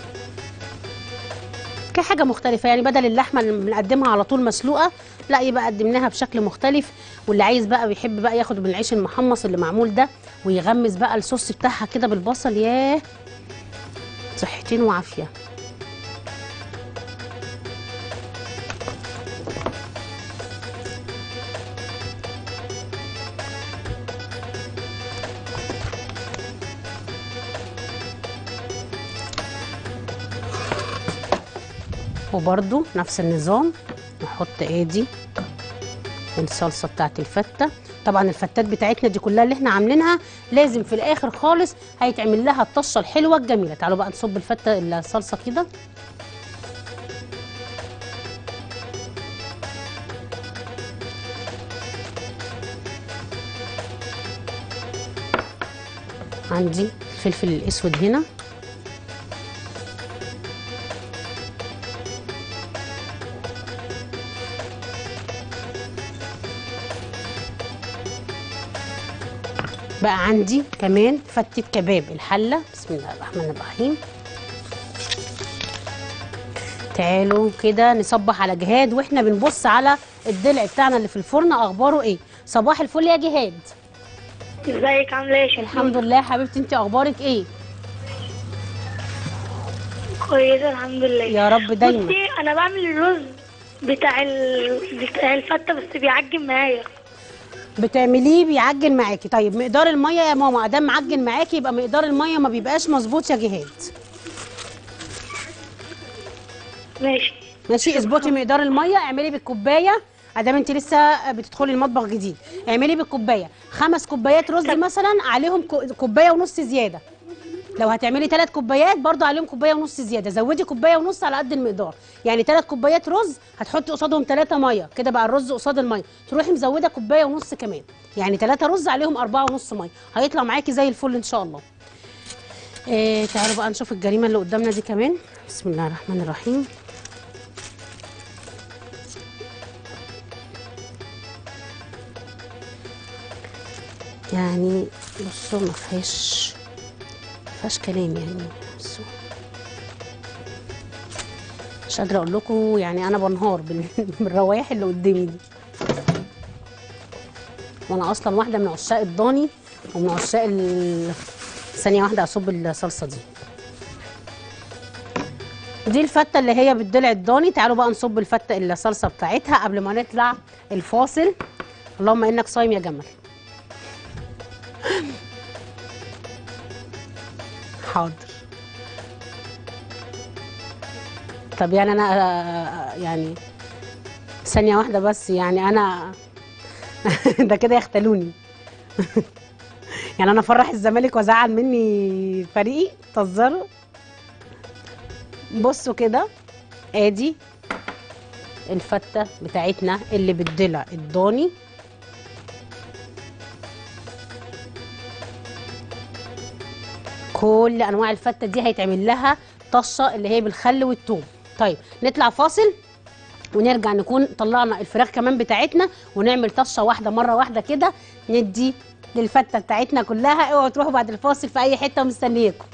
كحاجه مختلفه يعني بدل اللحمه اللي بنقدمها على طول مسلوقه لا يبقى قدمناها بشكل مختلف واللي عايز بقى بيحب بقى ياخد من العيش المحمص اللي معمول ده ويغمس بقى الصوص بتاعها كده بالبصل ياه صحتين وعافيه وبرده نفس النظام نحط ادي الصلصه بتاعت الفته طبعا الفتات بتاعتنا دي كلها اللي احنا عاملينها لازم في الاخر خالص هيتعمل لها الطشه الحلوه الجميله تعالوا بقى نصب الفته الصلصه كده عندي الفلفل الاسود هنا بقى عندي كمان فتة كباب الحلة بسم الله الرحمن الرحيم تعالوا كده نصبح على جهاد واحنا بنبص على الضلع بتاعنا اللي في الفرن اخباره ايه صباح الفل يا جهاد ازيك عامله ايه الحمد لله يا حبيبتي انت اخبارك ايه كويسه الحمد لله يا رب دايما بصي انا بعمل الرز بتاع ال... بتاع الفته بس بيعجن معايا بتعمليه بيعجن معاكي طيب مقدار الميه يا ماما ادام معجن معاكي يبقى مقدار الميه ما بيبقاش مظبوط يا جهاد ماشي ماشي اظبطي مقدار الميه اعملي بالكوبايه ادام انت لسه بتدخلي المطبخ جديد اعملي بالكوبايه خمس كوبايات رز مثلا عليهم كو- كوبايه ونص زياده لو هتعملي ثلاث كوبايات برضو عليهم كوبايه ونص زياده زودي كوبايه ونص على قد المقدار يعني ثلاث كوبايات رز هتحطي قصادهم ثلاثه ميه كده بقى الرز قصاد الميه تروحي مزوده كوبايه ونص كمان يعني ثلاثه رز عليهم أربعة ونص ميه هيطلع معاكي زي الفل ان شاء الله إيه تعالوا بقى نشوف الجريمه اللي قدامنا دي كمان بسم الله الرحمن الرحيم يعني بصوا ما فيهاش ما فيهاش كلام يعني بصوا مش قادره اقول لكم يعني انا بنهار بال- بالروايح اللي قدامي دي وانا اصلا واحده من عشاق الضاني ومن عشاق ال... ثانيه واحده اصب الصلصه دي دي الفته اللي هي بالضلع الضاني تعالوا بقى نصب الفته الصلصه بتاعتها قبل ما نطلع الفاصل اللهم انك صايم يا جمل حاضر طب يعني انا آه، يعني ثانيه واحده بس يعني انا ده كده يختلوني يعني انا افرح الزمالك وازعل مني فريقي تهزروا بصوا كده ادي الفته بتاعتنا اللي بالضلع الضاني كل انواع الفته دي هيتعمل لها طشه اللي هي بالخل والثوم طيب نطلع فاصل ونرجع نكون طلعنا الفراخ كمان بتاعتنا ونعمل طشه واحده مره واحده كده ندي للفته بتاعتنا كلها اوعوا تروحوا بعد الفاصل في اي حته ومستنياكم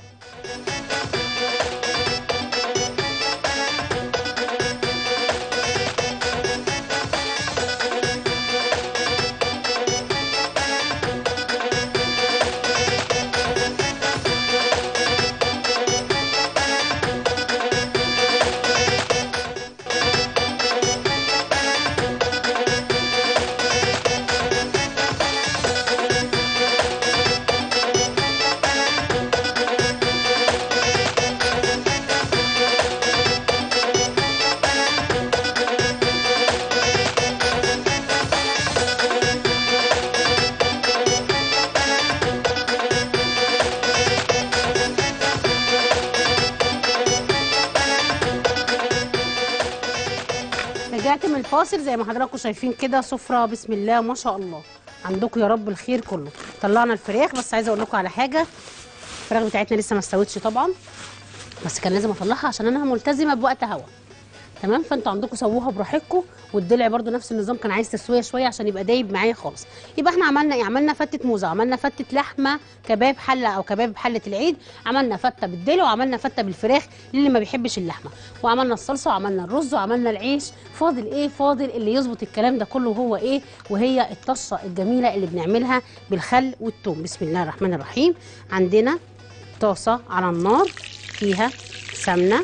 رجعت من الفاصل زي ما حضراتكم شايفين كده سفره بسم الله ما شاء الله عندكم يا رب الخير كله طلعنا الفراخ بس عايزه اقول لكم على حاجه الفراخ بتاعتنا لسه ما استوتش طبعا بس كان لازم اطلعها عشان انا ملتزمه بوقت هوا تمام فانتوا عندكم سووها براحتكم والضلع برضو نفس النظام كان عايز تسويه شويه عشان يبقى دايب معايا خالص يبقى احنا عملنا ايه عملنا فته موزه عملنا فته لحمه كباب حله او كباب حله العيد عملنا فته بالدلع وعملنا فته بالفراخ للي ما بيحبش اللحمه وعملنا الصلصه وعملنا الرز وعملنا العيش فاضل ايه فاضل اللي يظبط الكلام ده كله هو ايه وهي الطشه الجميله اللي بنعملها بالخل والثوم بسم الله الرحمن الرحيم عندنا طاسه على النار فيها سمنه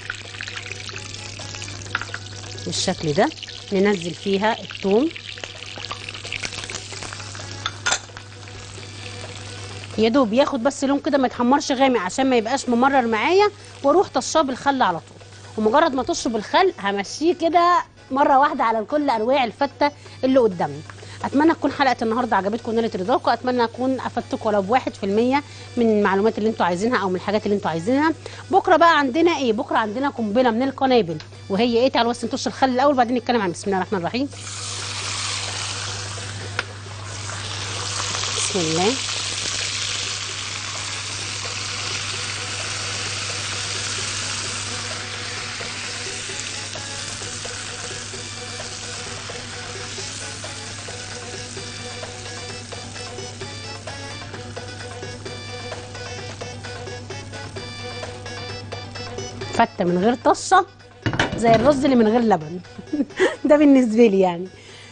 بالشكل ده ننزل فيها الثوم يا دوب ياخد بس لون كده ما يتحمرش غامق عشان ما يبقاش ممرر معايا واروح طشاه بالخل على طول ومجرد ما طشه بالخل همشيه كده مره واحده على كل انواع الفته اللي قدامنا اتمنى تكون حلقه النهارده عجبتكم ونالت رضاكم اتمنى اكون افدتكم ولو بواحد في المية من المعلومات اللي انتوا عايزينها او من الحاجات اللي انتوا عايزينها بكره بقى عندنا ايه بكره عندنا قنبله من القنابل وهي ايه تعالوا بس نطش الخل الاول بعدين نتكلم عن بسم الله الرحمن الرحيم بسم الله فته من غير طشه زي الرز اللي من غير لبن ده بالنسبه لي يعني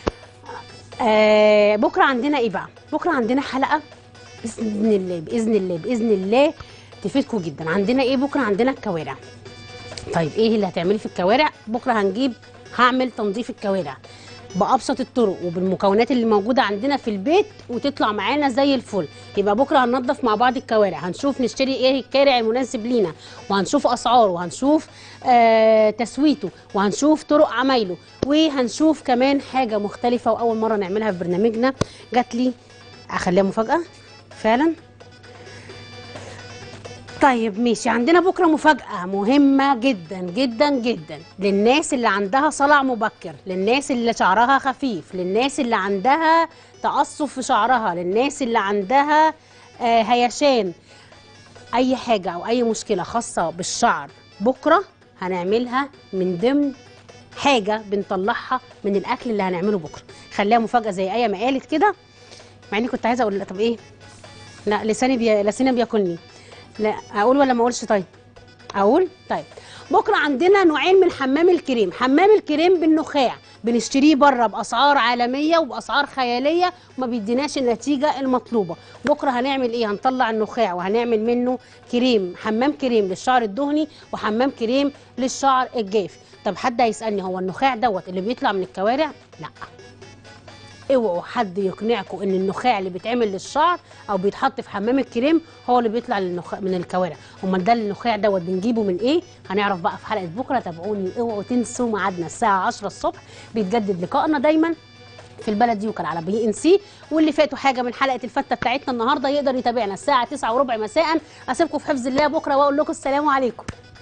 آه بكره عندنا ايه بقى بكره عندنا حلقه باذن الله باذن الله باذن الله تفيدكم جدا عندنا ايه بكره عندنا الكوارع طيب ايه اللي هتعملي في الكوارع بكره هنجيب هعمل تنظيف الكوارع بابسط الطرق وبالمكونات اللي موجوده عندنا في البيت وتطلع معانا زي الفل يبقى بكره هننضف مع بعض الكوارع هنشوف نشتري ايه الكارع المناسب لينا وهنشوف اسعاره وهنشوف آه تسويته وهنشوف طرق عمايله وهنشوف كمان حاجه مختلفه واول مره نعملها في برنامجنا جات لي اخليها مفاجاه فعلا طيب ماشي عندنا بكره مفاجاه مهمه جدا جدا جدا للناس اللي عندها صلع مبكر للناس اللي شعرها خفيف للناس اللي عندها تقصف في شعرها للناس اللي عندها آه هيشان اي حاجه او اي مشكله خاصه بالشعر بكره هنعملها من ضمن حاجه بنطلعها من الاكل اللي هنعمله بكره خليها مفاجاه زي ايه ما قالت كده مع اني كنت عايزه اقول لها طب ايه لا لساني بي... لساني بياكلني لا اقول ولا ما اقولش طيب اقول طيب بكره عندنا نوعين من حمام الكريم حمام الكريم بالنخاع بنشتريه بره باسعار عالميه وباسعار خياليه وما بيديناش النتيجه المطلوبه بكره هنعمل ايه هنطلع النخاع وهنعمل منه كريم حمام كريم للشعر الدهني وحمام كريم للشعر الجاف طب حد هيسالني هو النخاع دوت اللي بيطلع من الكوارع لا اوعوا حد يقنعكم ان النخاع اللي بيتعمل للشعر او بيتحط في حمام الكريم هو اللي بيطلع للنخ... من الكوارع امال ده النخاع دوت بنجيبه من ايه هنعرف بقى في حلقه بكره تابعوني اوعوا تنسوا ميعادنا الساعه 10 الصبح بيتجدد لقائنا دايما في البلد يوكل على بي ان سي واللي فاتوا حاجه من حلقه الفته بتاعتنا النهارده يقدر يتابعنا الساعه 9 وربع مساء اسيبكم في حفظ الله بكره واقول لكم السلام عليكم